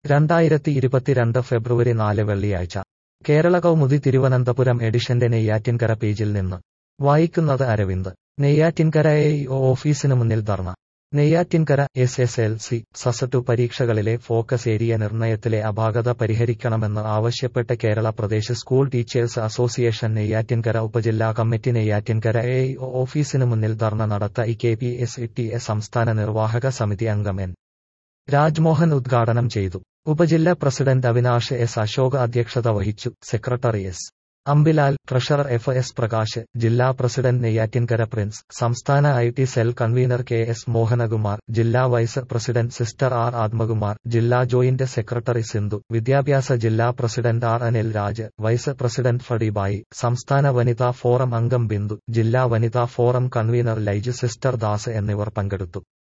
രണ്ടായിരത്തി ഇരുപത്തിരണ്ട് ഫെബ്രുവരി നാല് വെള്ളിയാഴ്ച കേരള കൗമുദി തിരുവനന്തപുരം എഡിഷന്റെ നെയ്യാറ്റിൻകര പേജിൽ നിന്ന് വായിക്കുന്നത് അരവിന്ദ് നെയ്യാറ്റിൻകര എ ഓഫീസിന് മുന്നിൽ ധർണ Neyyattinkara S S L C സസറ്റു പരീക്ഷകളിലെ ഫോക്കസ് ഏരിയ നിർണയത്തിലെ അപാകത പരിഹരിക്കണമെന്ന് ആവശ്യപ്പെട്ട് Kerala Pradesh school teachers association Neyyattinkara ഉപജില്ലാ കമ്മിറ്റി നെയ്യാറ്റിൻകര എ ഓഫീസിന് മുന്നിൽ ധർണ നടത്ത E K P S T A സംസ്ഥാന നിർവാഹക സമിതി അംഗം എൻ രാജ്മോഹൻ ഉദ്ഘാടനം ചെയ്തു ഉപജില്ലാ പ്രസിഡന്റ് അവിനാഷ് എസ് അശോക് അധ്യക്ഷത വഹിച്ചു secretary S Ambilal treasurer F S Prakash ജില്ലാ പ്രസിഡന്റ് നെയ്യാറ്റിൻകര പ്രിൻസ് സംസ്ഥാന I T cell convener K S Mohanakumar ജില്ലാ vice president sister R Athmakumar ജില്ലാ ജോയിന്റ് സെക്രട്ടറി സിന്ധു വിദ്യാഭ്യാസ ജില്ലാ president R Anil Raj vice president ഫഡിബായി സംസ്ഥാന വനിതാ ഫോറം അംഗം ബിന്ദു ജില്ലാ വനിതാ forum convener Laiju sister Das എന്നിവർ പങ്കെടുത്തു